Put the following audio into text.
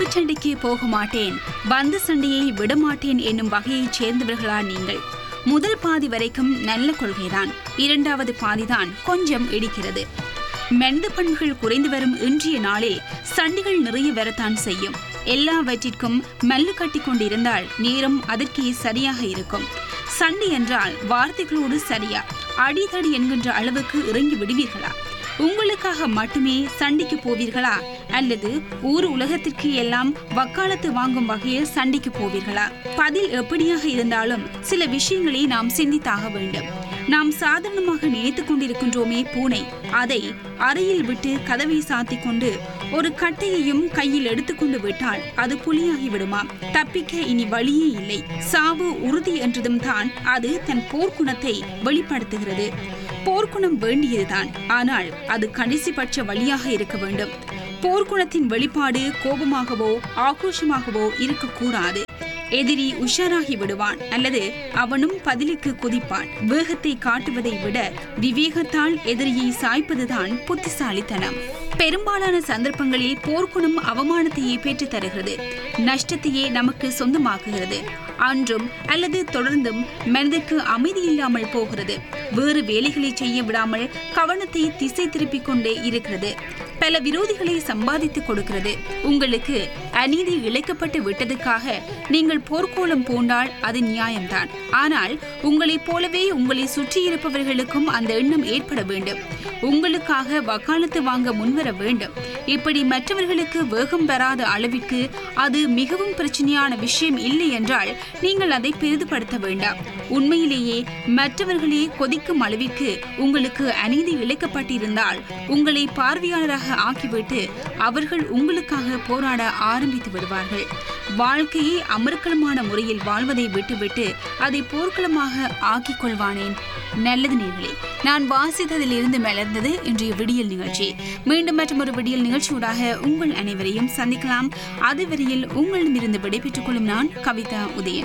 சண்டைக்கு போக மாட்டேன் வந்த சண்டையை விடமாட்டேன் என்னும் வகையைச் சேர்ந்தவர்களா நீங்கள் முதல் பாதி வரைக்கும் நல்ல கொள்கைதான் இரண்டாவது பாதிதான் கொஞ்சம் இடிக்கிறது மனித பண்புகள் குறைந்து வரும் இன்றைய நாளில் சண்டைகள் நிறைய வரத்தான் செய்யும் எல்லாவற்றிற்கும் மல்லு கட்டி கொண்டிருந்தால் நேரம் அதற்கே சரியாக இருக்கும் சண்டை என்றால் வார்த்தைகளோடு சரியா அடிதடி என்கின்ற அளவுக்கு இறங்கி விடுவீர்களா உங்களுக்காக மட்டுமே சண்டைக்கு போவீர்களா அல்லது ஊர் உலகத்திற்கு எல்லாம் வக்காலத்து வாங்கும் வகையில் சண்டைக்கு போவீர்களா பதில் எப்படியாக இருந்தாலும் சில விஷயங்களை நாம் சிந்தித்தாக வேண்டும் நாம் சாதாரணமாக நினைத்துக் கொண்டிருக்கின்றோமே பூனை அதை அறையில் விட்டு கதவை சாத்திக் கொண்டு ஒரு கட்டையையும் கையில் எடுத்துக்கொண்டு விட்டால் அது புலியாகி விடுமாம் தப்பிக்க இனி வழியே இல்லை சாவு உறுதி என்றதும் தான் அது தன் போர்க்குணத்தை வெளிப்படுத்துகிறது போர்க்குணம் வேண்டியதுதான் ஆனால் அது கடைசி பட்ச வழியாக இருக்க வேண்டும் போர்க்குணத்தின் வெளிப்பாடு கோபமாகவோ ஆக்ரோஷமாகவோ இருக்கக்கூடாது எதிரி உஷாராகி விடுவான் அல்லது அவனும் பதிலுக்கு குதிப்பான் வேகத்தை காட்டுவதை விட விவேகத்தால் எதிரியை சாய்ப்பதுதான் புத்திசாலித்தனம் பெரும்பாலான சந்தர்ப்பங்களில் போர்க்குணம் அவமானத்தையே பெற்றுத் தருகிறது நஷ்டத்தையே நமக்கு சொந்தமாக்குகிறது அன்றும் அல்லது தொடர்ந்தும் மனதிற்கு அமைதி இல்லாமல் போகிறது வேறு வேலைகளை செய்ய விடாமல் கவனத்தை திசை திருப்பிக் கொண்டே இருக்கிறது பல விரோதிகளை சம்பாதித்துக் கொடுக்கிறது உங்களுக்கு அநீதி இழைக்கப்பட்டு விட்டதுக்காக நீங்கள் போர்க்கோலம் பூண்டால் அது நியாயம்தான் ஆனால் உங்களைப் போலவே உங்களை சுற்றியிருப்பவர்களுக்கும் அந்த எண்ணம் ஏற்பட வேண்டும் உங்களுக்காக வக்காலத்து வாங்க முன்வர வேண்டும் இப்படி மற்றவர்களுக்கு வேகம் வராத அளவிற்கு அது மிகவும் பிரச்சனையான விஷயம் இல்லை என்றால் நீங்கள் அதை பெரிதுபடுத்த வேண்டாம் உண்மையிலேயே மற்றவர்களே கொதிக்கும் அளவிற்கு உங்களுக்கு அநீதி இழைக்கப்பட்டிருந்தால் உங்களை பார்வையாளராக ஆக்கிவிட்டு அவர்கள் உங்களுக்காக போராட ஆரம்பித்து விடுவார்கள் வாழ்க்கையை அமர்க்களமான முறையில் வாழ்வதை விட்டுவிட்டு அதை போர்க்களமாக ஆக்கிக் கொள்வானேன் நல்லது நேர்களே நான் வாசித்ததில் இருந்து மலர்ந்தது இன்றைய விடியல் நிகழ்ச்சி மீண்டும் மற்றும் ஒரு விடியல் நிகழ்ச்சியூடாக உங்கள் அனைவரையும் சந்திக்கலாம் அதுவரையில் உங்களிடமிருந்து விடைபெற்றுக் கொள்ளும் நான் கவிதா உதயன்